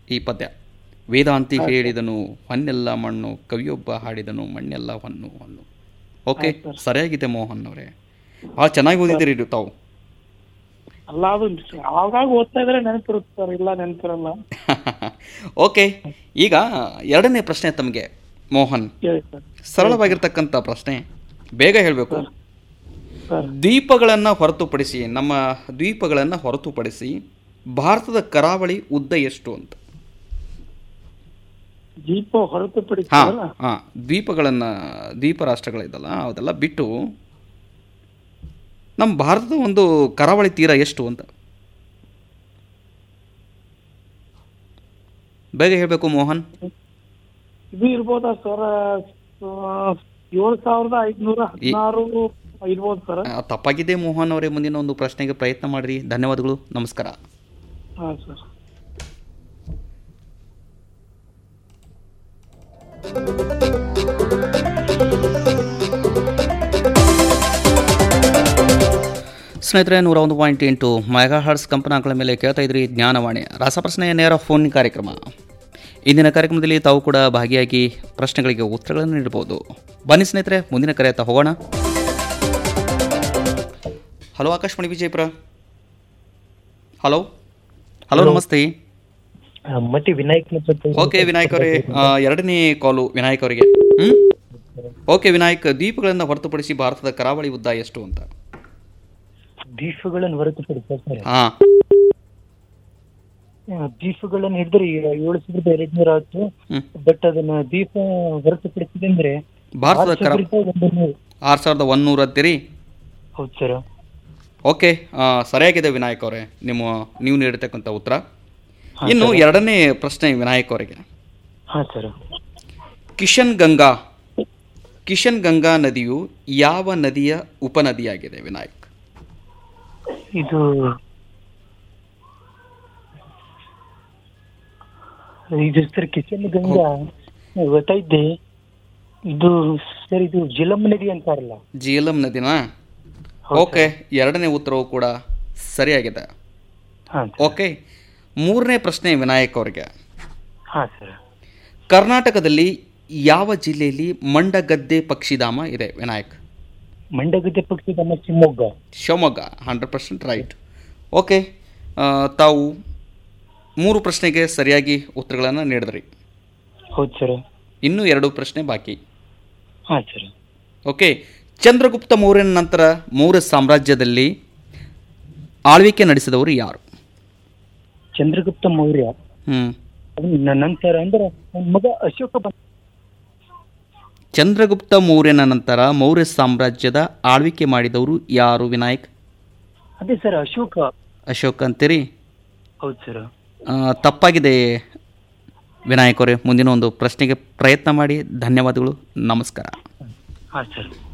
ಈ ಪದ್ಯ ವೇದಾಂತಿ ಹೇಳಿದನು ಹೊನ್ನೆಲ್ಲ ಮಣ್ಣು ಕವಿಯೊಬ್ಬ ಹಾಡಿದನು ಮಣ್ಣೆಲ್ಲ ಹೊನ್ನು ಹೊನ್ನು ಓಕೆ ಸರಿಯಾಗಿದೆ ಮೋಹನ್ ಅವರೇ ಭಾಳ ಚೆನ್ನಾಗಿ ಓದಿದ್ದೀರಿ ಇದು ತಾವು ಅಲ್ಲ ಅದು ಆವಾಗ ಓದ್ತಾ ಇದ್ರೆ ನೆನಪಿರುತ್ತೆ ಸರ್ ಇಲ್ಲ ನೆನಪಿರಲ್ಲ ಓಕೆ ಈಗ ಎರಡನೇ ಪ್ರಶ್ನೆ ತಮಗೆ ಮೋಹನ್ ಹೇಳಿ ಸರ್ ಸರಳವಾಗಿರ್ತಕ್ಕಂಥ ಪ್ರಶ್ನೆ ಬೇಗ ಹೇಳಬೇಕು ಸರ್ ದ್ವೀಪಗಳನ್ನು ಹೊರತುಪಡಿಸಿ ನಮ್ಮ ದ್ವೀಪಗಳನ್ನು ಹೊರತುಪಡಿಸಿ ಭಾರತದ ಕರಾವಳಿ ಉದ್ದ ಎಷ್ಟು ಅಂತ ದೀಪ ಹೊರತುಪಡಿಸಿ ಹಾಂ ಹಾಂ ದ್ವೀಪಗಳನ್ನು ದ್ವೀಪ ರಾಷ್ಟ್ರಗಳಿದಲ್ಲ ಅದೆಲ್ಲ ಬಿಟ್ಟು ನಮ್ಮ ಭಾರತದ ಒಂದು ಕರಾವಳಿ ತೀರ ಎಷ್ಟು ಅಂತ ಬೇಗ ಹೇಳಬೇಕು ಮೋಹನ್ ಇದು ಇರ್ಬೋದಾ ಸರ್ ಏಳು ಸಾವಿರದ ಐದ್ನೂರ ಹದಿನಾರು ಇರ್ಬೋದು ಸರ್ ಆ, ತಪ್ಪಾಗಿದೆ ಮೋಹನ್ ಅವರೇ ಮುಂದಿನ ಒಂದು ಪ್ರಶ್ನೆಗೆ ಪ್ರಯತ್ನ ಮಾಡಿರಿ ಧನ್ಯವಾದಗಳು ನಮಸ್ಕಾರ ಹಾಂ ಸರ್ ಸ್ನೇಹಿತರೆ ನೂರ ಒಂದು ಪಾಯಿಂಟ್ ಎಂಟು ಮೆಗಾ ಹರ್ಟ್ಸ್ ಕಂಪನಾಗಳ ಮೇಲೆ ಕೇಳ್ತಾ ಇದ್ರಿ ಜ್ಞಾನವಾಣಿ ರಸಪ್ರಶ್ನೆಯ ನೇರ ಫೋನ್ ಕಾರ್ಯಕ್ರಮ ಇಂದಿನ ಕಾರ್ಯಕ್ರಮದಲ್ಲಿ ತಾವು ಕೂಡ ಭಾಗಿಯಾಗಿ ಪ್ರಶ್ನೆಗಳಿಗೆ ಉತ್ತರಗಳನ್ನು ನೀಡಬಹುದು ಬನ್ನಿ ಸ್ನೇಹಿತರೆ ಮುಂದಿನ ಕರೆ ಅಂತ ಹೋಗೋಣ hello Akashvani Vijayapura hello hello ನಮಸ್ತೆ ಮತ್ತೆ ವಿನಾಯಕ್ ಮತ್ತೆ ಓಕೆ ವಿನಾಯಕ್ ಅವರೇ ಆ, ಎರಡನೇ ಕಾಲು ವಿನಾಯಕ್ ಅವರಿಗೆ ಹ್ಞೂ ಓಕೆ ವಿನಾಯಕ್ ದ್ವೀಪಗಳನ್ನು ಹೊರತುಪಡಿಸಿ ಭಾರತದ ಕರಾವಳಿ ಉದ್ದ ಎಷ್ಟು ಅಂತ ದ್ವೀಪಗಳನ್ನು ಹೊರತುಪಡಿಸಿ ಸರ್ ಹಾಂ ದ್ವೀಪಗಳನ್ನು ಹಿಡಿದ್ರೆ ಏಳು ಸಾವಿರದ ಎರಡ್ನೂರ ಹತ್ತು ಹ್ಮ್. ಬಟ್ ಅದನ್ನ ದ್ವೀಪ ಹೊರತುಪಡಿಸಿದೆ ಅಂದ್ರೆ ಭಾರತದ ಆರು ಕರ ಸಾವಿರದ ಒಂದು ನೂರು. ಆರು ಸಾವಿರದ ಒಂದೂರ ಅಂತೀರಿ ಹೌದು ಸರ್ ಓಕೆ ಆ, ಸರಿಯಾಗಿದೆ ವಿನಾಯಕ್ ಅವರೇ ನಿಮ್ಮ ನೀವು ನೀಡತಕ್ಕಂಥ ಉತ್ತರ ಇನ್ನು ಎರಡನೇ ಪ್ರಶ್ನೆ ವಿನಾಯಕ್ ಅವರಿಗೆ ಹಾ ಸರ್ ಕಿಶನ್ ಗಂಗಾ ಕಿಶನ್ ಗಂಗಾ ನದಿಯು ಯಾವ ನದಿಯ ಉಪನದಿಯಾಗಿದೆ ವಿನಾಯಕ್ ಇದು ಇದು ಸರ್ ಕಿಶನ್ ಗಂಗಾ ಗೊತ್ತಾಯ್ದೆ ಇದು ಸರ್ ಇದು ಜಿಲಂ ನದಿ ಅಂತಾರಲ್ಲ ಜೀಲಂ ನದಿನಾ ಓಕೆ ಎರಡನೇ ಉತ್ತರವು ಕೂಡ ಸರಿಯಾಗಿದೆ ಹಾ ಓಕೆ ಮೂರನೇ ಪ್ರಶ್ನೆ ವಿನಾಯಕ್ ಅವರಿಗೆ ಹಾ ಸರ್ ಕರ್ನಾಟಕದಲ್ಲಿ ಯಾವ ಜಿಲ್ಲೆಯಲ್ಲಿ ಮಂಡಗದ್ದೆ ಪಕ್ಷಿಧಾಮ ಇದೆ ವಿನಾಯಕ್ ಮಂಡಗದ್ದೆ ಪಕ್ಷಿ ನಮ್ಮ Shivamogga Shivamogga hundred percent right okay ಆ, ತಾವು ಮೂರು ಪ್ರಶ್ನೆಗೆ ಸರಿಯಾಗಿ ಉತ್ತರಗಳನ್ನು ನೀಡಿದ್ರಿ ಹೌದು ಸರ್ ಇನ್ನೂ ಎರಡು ಪ್ರಶ್ನೆ ಬಾಕಿ ಹಾ ಸರ್ ಓಕೆ ಚಂದ್ರಗುಪ್ತ ಮೌರ್ಯನ ನಂತರ ಮೌರ್ಯ ಸಾಮ್ರಾಜ್ಯದಲ್ಲಿ ಆಳ್ವಿಕೆ ನಡೆಸಿದವರು ಯಾರು ಚಂದ್ರಗುಪ್ತ ಮೌರ್ಯ ಹ್ಞೂ ಅವ್ನ ನಂತರ ಅಂದ್ರೆ ಅವ್ನ ಮಗ ಅಶೋಕ ಬಂದ ಚಂದ್ರಗುಪ್ತ ಮೌರ್ಯನ ನಂತರ ಮೌರ್ಯ ಸಾಮ್ರಾಜ್ಯದ ಆಳ್ವಿಕೆ ಮಾಡಿದವರು ಯಾರು ವಿನಾಯಕ್ ಅದೇ ಸರ್ ಅಶೋಕ ಅಶೋಕ್ ಅಂತೀರಿ ಹೌದು ಸರ್ ಆ, ತಪ್ಪಾಗಿದೆ ವಿನಾಯಕ್ ಅವರೇ ಮುಂದಿನ ಒಂದು ಪ್ರಶ್ನೆಗೆ ಪ್ರಯತ್ನ ಮಾಡಿ ಧನ್ಯವಾದಗಳು ನಮಸ್ಕಾರ ಹಾ ಸರ್